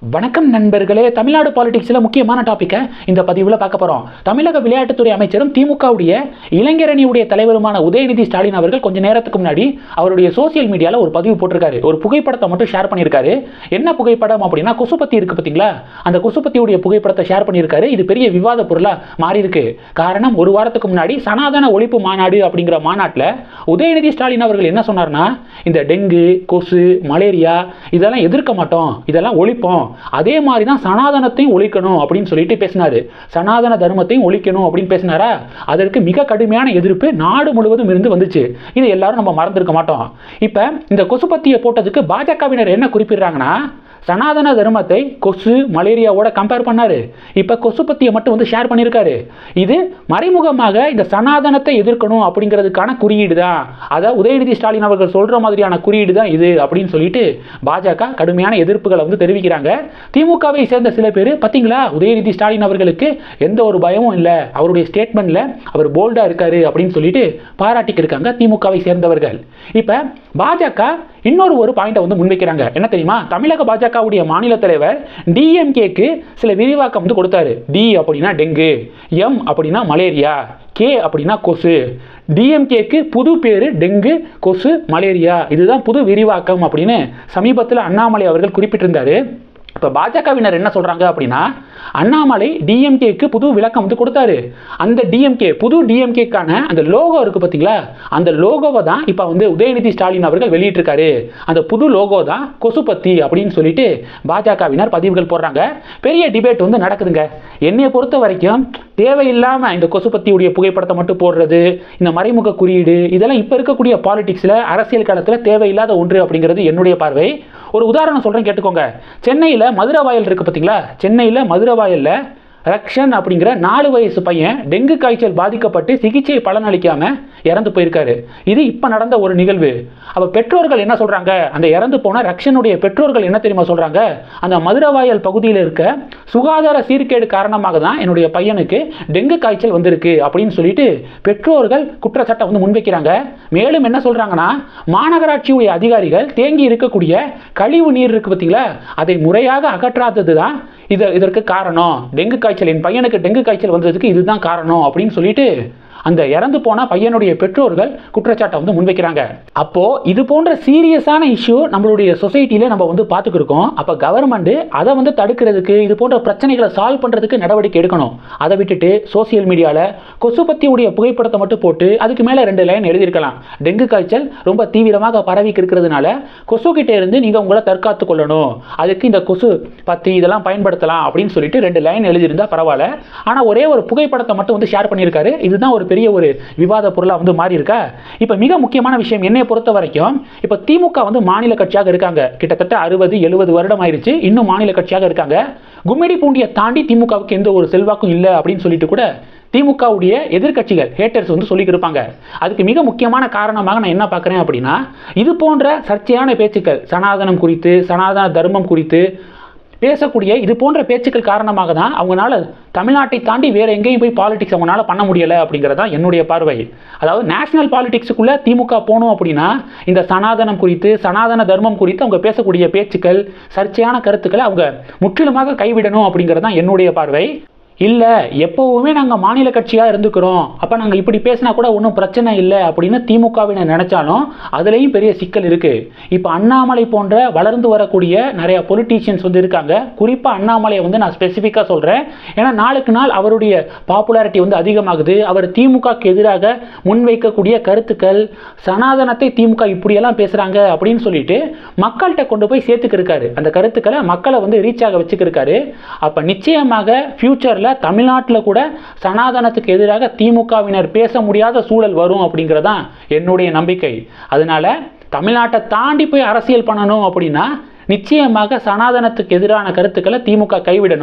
வணக்கம் நண்பர்களே தமிழ்நாடு பாலிடிக்ஸில் முக்கியமான டாப்பிக்கை இந்த பதிவில் பார்க்க போகிறோம் தமிழக விளையாட்டுத்துறை அமைச்சரும் திமுகவுடைய இளைஞரணியுடைய தலைவருமான உதயநிதி ஸ்டாலின் அவர்கள் கொஞ்ச நேரத்துக்கு முன்னாடி அவருடைய சோசியல் மீடியாவில் ஒரு பதிவு போட்டிருக்காரு ஒரு புகைப்படத்தை மட்டும் ஷேர் பண்ணியிருக்காரு என்ன புகைப்படம் அப்படின்னா கொசுப்பத்தி இருக்கு பார்த்தீங்களா அந்த கொசுப்பத்தியுடைய புகைப்படத்தை ஷேர் பண்ணியிருக்காரு இது பெரிய விவாத பொருளாக மாறி இருக்கு காரணம் ஒரு வாரத்துக்கு முன்னாடி சனாதன ஒழிப்பு மாநாடு அப்படிங்கிற மாநாட்டில் உதயநிதி ஸ்டாலின் அவர்கள் என்ன சொன்னார்னா இந்த டெங்கு கொசு மலேரியா இதெல்லாம் எதிர்க்க மாட்டோம் இதெல்லாம் ஒழிப்போம் அதே மாதிரி தான் சனாதனத்தையும் ஒழிக்கணும் அப்படின்னு சொல்லிட்டு பேசினாரு சனாதன தர்மத்தையும் ஒழிக்கணும் அப்படின்னு பேசினாரா அதற்கு மிக கடுமையான எதிர்ப்பு நாடு முழுவதும் இருந்து வந்துச்சு இது எல்லாரும் நம்ம மறந்துருக்க மாட்டோம் இப்போ இந்த கொசுப்பத்தியை போட்டதுக்கு பாஜகவினர் என்ன குறிப்பிடுறாங்கன்னா சனாதன தர்மத்தை கொசு மலேரியாவோட கம்பேர் பண்ணாரு இப்போ கொசுப்பத்தியை மட்டும் வந்து ஷேர் பண்ணியிருக்காரு இது மறைமுகமாக இந்த சனாதனத்தை எதிர்க்கணும் அப்படிங்கிறதுக்கான குறியீடு தான் அதை உதயநிதி ஸ்டாலின் அவர்கள் சொல்ற மாதிரியான குறியீடு தான் இது அப்படின்னு சொல்லிட்டு பாஜக கடுமையான எதிர்ப்புகளை வந்து தெரிவிக்கிறாங்க திமுகவை சேர்ந்த சில பேர் பார்த்தீங்களா உதயநிதி ஸ்டாலின் அவர்களுக்கு எந்த ஒரு பயமும் இல்லை அவருடைய ஸ்டேட்மெண்ட்ல அவர் போல்டா இருக்காரு அப்படின்னு சொல்லிட்டு பாராட்டிக்கு இருக்காங்க திமுகவை சேர்ந்தவர்கள் இப்போ பாஜக இன்னொரு ஒரு பாயிண்டை வந்து முன்வைக்கிறாங்க என்ன தெரியுமா தமிழக பாஜகவுடைய மாநில தலைவர் டிஎம்கேக்கு சில விரிவாக்கம் வந்து கொடுத்தாரு டி அப்படின்னா டெங்கு எம் அப்படின்னா மலேரியா கே அப்படின்னா கொசு டிஎம்கேக்கு புது பேர் டெங்கு கொசு மலேரியா இதுதான் புது விரிவாக்கம் அப்படின்னு சமீபத்தில் அண்ணாமலை அவர்கள் குறிப்பிட்டிருந்தாரு இப்போ பாஜகவினர் என்ன சொல்கிறாங்க அப்படின்னா அண்ணாமலை டிஎம்கேக்கு புது விளக்கம் வந்து கொடுத்தாரு அந்த டிஎம்கே புது டிஎம்கேக்கான அந்த லோகோ இருக்குது பார்த்தீங்களா அந்த லோகோவை தான் இப்போ வந்து உதயநிதி ஸ்டாலின் அவர்கள் வெளியிட்டிருக்காரு அந்த புது லோகோ தான் கொசுபத்தி அப்படின்னு சொல்லிட்டு பாஜகவினர் பதிவுகள் போடுறாங்க பெரிய டிபேட் வந்து நடக்குதுங்க என்னையை பொறுத்த வரைக்கும் தேவையில்லாமல் இந்த கொசுபத்தியுடைய புகைப்படத்தை மட்டும் போடுறது இந்த மறைமுக குறியீடு இதெல்லாம் இப்போ இருக்கக்கூடிய பாலிடிக்ஸில் அரசியல் களத்தில் தேவையில்லாத ஒன்று அப்படிங்கிறது என்னுடைய பார்வை ஒரு உதாரணம் சொல்கிறேன் கேட்டுக்கோங்க சென்னையில் மதுரவாயல் இருக்குது பார்த்தீங்களா சென்னையில் மதுரவாயலில் ரக்ஷன் அப்படிங்கிற நாலு வயசு பையன் டெங்கு காய்ச்சல் பாதிக்கப்பட்டு சிகிச்சை பலனளிக்காம இறந்து போயிருக்காரு இது இப்போ நடந்த ஒரு நிகழ்வு அப்போ பெற்றோர்கள் என்ன சொல்கிறாங்க அந்த இறந்து போன ரக்ஷனுடைய பெற்றோர்கள் என்ன தெரியுமா சொல்கிறாங்க அந்த மதுரவாயல் பகுதியில் இருக்க சுகாதார சீர்கேடு காரணமாக தான் என்னுடைய பையனுக்கு டெங்கு காய்ச்சல் வந்திருக்கு அப்படின்னு சொல்லிட்டு பெற்றோர்கள் குற்றச்சாட்டை வந்து முன்வைக்கிறாங்க மேலும் என்ன சொல்கிறாங்கன்னா மாநகராட்சியுடைய அதிகாரிகள் தேங்கி இருக்கக்கூடிய கழிவு நீர் இருக்கு பார்த்தீங்களா அதை முறையாக அகற்றாதது தான் இது இதற்கு காரணம் டெங்கு காய்ச்சல் என் பையனுக்கு டெங்கு காய்ச்சல் வந்ததுக்கு இதுதான் காரணம் அப்படின்னு சொல்லிட்டு அந்த இறந்து போன பையனுடைய பெற்றோர்கள் குற்றச்சாட்டை வந்து முன்வைக்கிறாங்க அப்போ இது போன்ற சீரியஸான இஷ்யூ நம்மளுடைய சொசைட்டில நம்ம வந்து பார்த்துக்கிருக்கோம் அப்போ கவர்மெண்ட் அதை வந்து தடுக்கிறதுக்கு இது போன்ற பிரச்சனைகளை சால்வ் பண்ணுறதுக்கு நடவடிக்கை எடுக்கணும் அதை விட்டுட்டு சோசியல் மீடியாவில் கொசுபத்தியுடைய புகைப்படத்தை மட்டும் போட்டு அதுக்கு மேலே ரெண்டு லைன் எழுதியிருக்கலாம் டெங்கு காய்ச்சல் ரொம்ப தீவிரமாக பரவிக்கு இருக்கிறதுனால கொசு கிட்ட இருந்து நீங்கள் உங்களை தற்காத்து கொள்ளணும் அதுக்கு இந்த கொசு பத்தி இதெல்லாம் பயன்படுத்தலாம் அப்படின்னு சொல்லிட்டு ரெண்டு லைன் எழுதியிருந்தா பரவாயில்ல ஆனால் ஒரே ஒரு புகைப்படத்தை மட்டும் வந்து ஷேர் பண்ணியிருக்காரு இதுதான் ஒரு பெரிய ஒரு விவாத பொருளாக வந்து மாறி இருக்கா இப்போ மிக முக்கியமான விஷயம் என்னை பொறுத்த வரைக்கும் இப்போ திமுக வந்து மாநில கட்சியாக இருக்காங்க கிட்டத்தட்ட அறுபது எழுபது வருடம் ஆயிருச்சு இன்னும் மாநில கட்சியாக இருக்காங்க கும்மிடி பூண்டியை தாண்டி திமுகவுக்கு எந்த ஒரு செல்வாக்கும் இல்லை அப்படின்னு சொல்லிட்டு கூட திமுகவுடைய எதிர்க்கட்சிகள் ஹேட்டர்ஸ் வந்து சொல்லிட்டு இருப்பாங்க அதுக்கு மிக முக்கியமான காரணமாக நான் என்ன பார்க்குறேன் அப்படின்னா இது போன்ற சர்ச்சையான பேச்சுக்கள் சனாதனம் குறித்து சனாதன தர்மம் குறித்து பேசக்கூடிய இது போன்ற பேச்சுக்கள் காரணமாக தான் அவங்களால தமிழ்நாட்டை தாண்டி வேற எங்கேயும் போய் பாலிடிக்ஸ் அவங்களால பண்ண முடியலை அப்படிங்கிறதா என்னுடைய பார்வை அதாவது நேஷனல் பாலிடிக்ஸுக்குள்ள திமுக போகணும் அப்படின்னா இந்த சனாதனம் குறித்து சனாதன தர்மம் குறித்து அவங்க பேசக்கூடிய பேச்சுக்கள் சர்ச்சையான கருத்துக்களை அவங்க முற்றிலுமாக கைவிடணும் அப்படிங்கிறது தான் என்னுடைய பார்வை இல்லை எப்போவுமே நாங்கள் மாநில கட்சியாக இருந்துக்கிறோம் அப்போ நாங்கள் இப்படி பேசினா கூட ஒன்றும் பிரச்சனை இல்லை அப்படின்னு திமுகவினர் நினச்சாலும் அதுலேயும் பெரிய சிக்கல் இருக்குது இப்போ அண்ணாமலை போன்ற வளர்ந்து வரக்கூடிய நிறைய பொலிட்டீஷியன்ஸ் வந்து இருக்காங்க குறிப்பாக அண்ணாமலையை வந்து நான் ஸ்பெசிஃபிக்காக சொல்கிறேன் ஏன்னா நாளுக்கு நாள் அவருடைய பாப்புலாரிட்டி வந்து அதிகமாகுது அவர் திமுகக்கு எதிராக முன்வைக்கக்கூடிய கருத்துக்கள் சனாதனத்தை திமுக இப்படியெல்லாம் பேசுகிறாங்க அப்படின்னு சொல்லிட்டு மக்கள்கிட்ட கொண்டு போய் சேர்த்துக்கிருக்காரு அந்த கருத்துக்களை மக்களை வந்து ரீச் ஆக வச்சுக்கிருக்காரு அப்போ நிச்சயமாக ஃப்யூச்சரில் தமிழ்நாட்டில் கூட சனாதனத்துக்கு எதிராக திமுகவினர் பேச முடியாத சூழல் வரும் அப்படிங்கிறதான் என்னுடைய நம்பிக்கை அதனால தமிழ்நாட்டை தாண்டி போய் அரசியல் பண்ணணும் அப்படின்னா நிச்சயமாக சனாதனத்துக்கு எதிரான கருத்துக்களை திமுக கைவிடணும்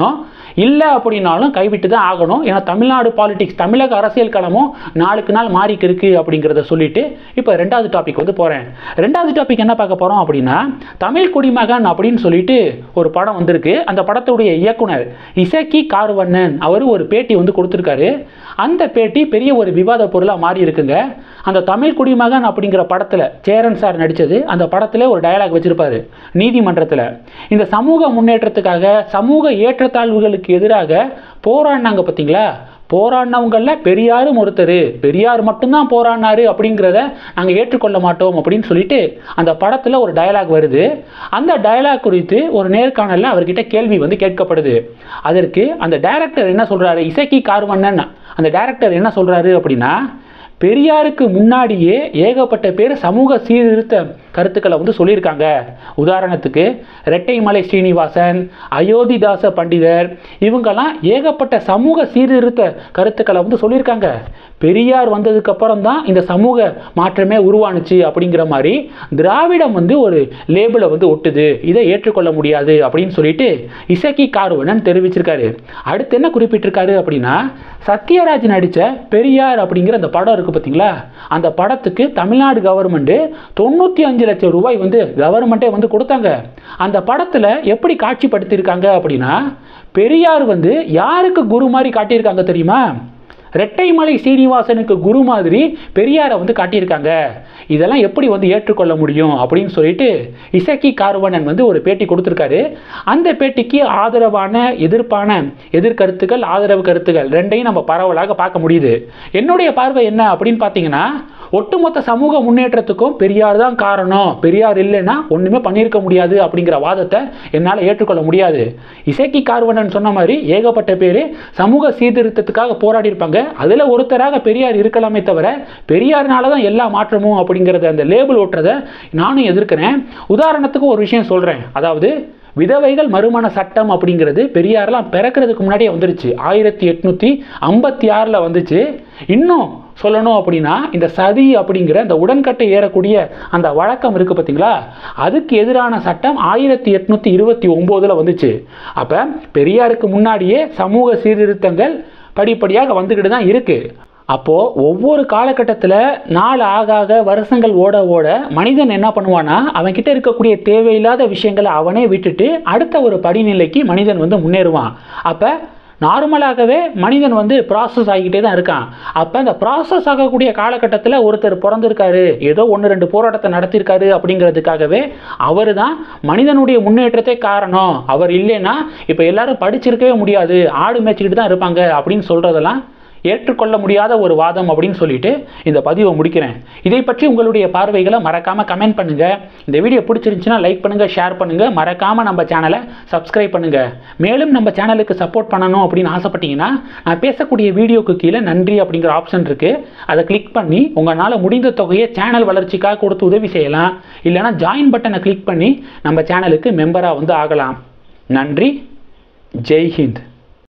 இல்லை அப்படின்னாலும் கைவிட்டு தான் ஆகணும் ஏன்னா தமிழ்நாடு பாலிடிக்ஸ் தமிழக அரசியல் களமும் நாளுக்கு நாள் மாறிக்கு இருக்கு அப்படிங்கிறத சொல்லிட்டு இப்போ ரெண்டாவது டாபிக் வந்து போகிறேன் ரெண்டாவது டாபிக் என்ன பார்க்க போகிறோம் அப்படின்னா தமிழ் குடிமகன் அப்படின்னு சொல்லிட்டு ஒரு படம் வந்திருக்கு அந்த படத்துடைய இயக்குனர் இசக்கி கார்வண்ணன் அவர் ஒரு பேட்டி வந்து கொடுத்துருக்காரு அந்த பேட்டி பெரிய ஒரு விவாத பொருளாக மாறி இருக்குங்க அந்த தமிழ் குடிமகன் அப்படிங்கிற படத்தில் சேரன் சார் நடித்தது அந்த படத்தில் ஒரு டயலாக் வச்சிருப்பாரு நீதிமன்றத்தில் இந்த சமூக முன்னேற்றத்துக்காக சமூக ஏற்றத்தாழ்வுகளுக்கு எதிராக போராடினாங்க பார்த்தீங்களா போராடினவங்களில் பெரியாரும் ஒருத்தர் பெரியார் மட்டும்தான் போராடினாரு அப்படிங்கிறத நாங்கள் ஏற்றுக்கொள்ள மாட்டோம் அப்படின்னு சொல்லிட்டு அந்த படத்தில் ஒரு டயலாக் வருது அந்த டயலாக் குறித்து ஒரு நேர்காணலில் அவர்கிட்ட கேள்வி வந்து கேட்கப்படுது அதற்கு அந்த டைரக்டர் என்ன சொல்கிறாரு இசக்கி கார்வண்ணன் அந்த டைரக்டர் என்ன சொல்கிறாரு அப்படின்னா பெரியாருக்கு முன்னாடியே ஏகப்பட்ட பேர் சமூக சீர்திருத்த கருத்துக்களை வந்து சொல்லியிருக்காங்க உதாரணத்துக்கு ரெட்டைமலை ஸ்ரீனிவாசன் அயோத்திதாச பண்டிதர் இவங்கெல்லாம் ஏகப்பட்ட சமூக சீர்திருத்த கருத்துக்களை வந்து சொல்லியிருக்காங்க பெரியார் வந்ததுக்கு அப்புறம் தான் இந்த சமூக மாற்றமே உருவானுச்சு அப்படிங்கிற மாதிரி திராவிடம் வந்து ஒரு லேபிளை வந்து ஒட்டுது இதை ஏற்றுக்கொள்ள முடியாது அப்படின்னு சொல்லிட்டு இசக்கி கார்வனன் தெரிவிச்சிருக்காரு அடுத்து என்ன குறிப்பிட்டிருக்காரு அப்படின்னா சத்யராஜ் நடித்த பெரியார் அப்படிங்கிற அந்த படம் இருக்குது பார்த்தீங்களா அந்த படத்துக்கு தமிழ்நாடு கவர்மெண்ட்டு தொண்ணூற்றி அஞ்சு லட்சம் ரூபாய் வந்து கவர்மெண்ட்டே வந்து கொடுத்தாங்க அந்த படத்தில் எப்படி காட்சிப்படுத்தியிருக்காங்க அப்படின்னா பெரியார் வந்து யாருக்கு குரு மாதிரி காட்டியிருக்காங்க தெரியுமா ரெட்டைமலை சீனிவாசனுக்கு குரு மாதிரி பெரியாரை வந்து காட்டியிருக்காங்க இதெல்லாம் எப்படி வந்து ஏற்றுக்கொள்ள முடியும் அப்படின்னு சொல்லிட்டு இசக்கி கார்வனன் வந்து ஒரு பேட்டி கொடுத்துருக்காரு அந்த பேட்டிக்கு ஆதரவான எதிர்ப்பான எதிர்கருத்துக்கள் ஆதரவு கருத்துக்கள் ரெண்டையும் நம்ம பரவலாக பார்க்க முடியுது என்னுடைய பார்வை என்ன அப்படின்னு பார்த்தீங்கன்னா ஒட்டுமொத்த சமூக முன்னேற்றத்துக்கும் பெரியார் தான் காரணம் பெரியார் இல்லைன்னா ஒன்றுமே பண்ணியிருக்க முடியாது அப்படிங்கிற வாதத்தை என்னால் ஏற்றுக்கொள்ள முடியாது இசைக்கி கார்வனன் சொன்ன மாதிரி ஏகப்பட்ட பேர் சமூக சீர்திருத்தத்துக்காக போராடி இருப்பாங்க அதில் ஒருத்தராக பெரியார் இருக்கலாமே தவிர பெரியார்னால தான் எல்லா மாற்றமும் அப்படிங்கிறத அந்த லேபிள் ஓட்டுறதை நானும் எதிர்க்கிறேன் உதாரணத்துக்கு ஒரு விஷயம் சொல்கிறேன் அதாவது விதவைகள் மறுமண சட்டம் அப்படிங்கிறது பெரியாரெலாம் பிறக்கிறதுக்கு முன்னாடியே வந்துருச்சு ஆயிரத்தி எட்நூற்றி ஐம்பத்தி ஆறில் வந்துச்சு இன்னும் சொல்லணும் அப்படின்னா இந்த சதி அப்படிங்கிற இந்த உடன்கட்டை ஏறக்கூடிய அந்த வழக்கம் இருக்குது பார்த்தீங்களா அதுக்கு எதிரான சட்டம் ஆயிரத்தி எட்நூற்றி இருபத்தி ஒம்போதில் வந்துச்சு அப்போ பெரியாருக்கு முன்னாடியே சமூக சீர்திருத்தங்கள் படிப்படியாக வந்துக்கிட்டு தான் இருக்குது அப்போது ஒவ்வொரு காலகட்டத்தில் நாள் ஆக ஆக வருஷங்கள் ஓட ஓட மனிதன் என்ன பண்ணுவான்னா அவன்கிட்ட இருக்கக்கூடிய தேவையில்லாத விஷயங்களை அவனே விட்டுட்டு அடுத்த ஒரு படிநிலைக்கு மனிதன் வந்து முன்னேறுவான் அப்போ நார்மலாகவே மனிதன் வந்து ப்ராசஸ் ஆகிக்கிட்டே தான் இருக்கான் அப்போ அந்த ப்ராசஸ் ஆகக்கூடிய காலகட்டத்தில் ஒருத்தர் பிறந்திருக்காரு ஏதோ ஒன்று ரெண்டு போராட்டத்தை நடத்தியிருக்காரு அப்படிங்கிறதுக்காகவே அவர் தான் மனிதனுடைய முன்னேற்றத்தை காரணம் அவர் இல்லைன்னா இப்போ எல்லாரும் படிச்சிருக்கவே முடியாது ஆடு மேய்ச்சிக்கிட்டு தான் இருப்பாங்க அப்படின்னு சொல்கிறதெல்லாம் ஏற்றுக்கொள்ள முடியாத ஒரு வாதம் அப்படின்னு சொல்லிட்டு இந்த பதிவை முடிக்கிறேன் இதை பற்றி உங்களுடைய பார்வைகளை மறக்காமல் கமெண்ட் பண்ணுங்கள் இந்த வீடியோ பிடிச்சிருந்துச்சுன்னா லைக் பண்ணுங்கள் ஷேர் பண்ணுங்கள் மறக்காமல் நம்ம சேனலை சப்ஸ்கிரைப் பண்ணுங்கள் மேலும் நம்ம சேனலுக்கு சப்போர்ட் பண்ணணும் அப்படின்னு ஆசைப்பட்டீங்கன்னா நான் பேசக்கூடிய வீடியோக்கு கீழே நன்றி அப்படிங்கிற ஆப்ஷன் இருக்குது அதை கிளிக் பண்ணி உங்களால் முடிந்த தொகையை சேனல் வளர்ச்சிக்காக கொடுத்து உதவி செய்யலாம் இல்லைனா ஜாயின் பட்டனை கிளிக் பண்ணி நம்ம சேனலுக்கு மெம்பராக வந்து ஆகலாம் நன்றி ஜெய் ஹிந்த்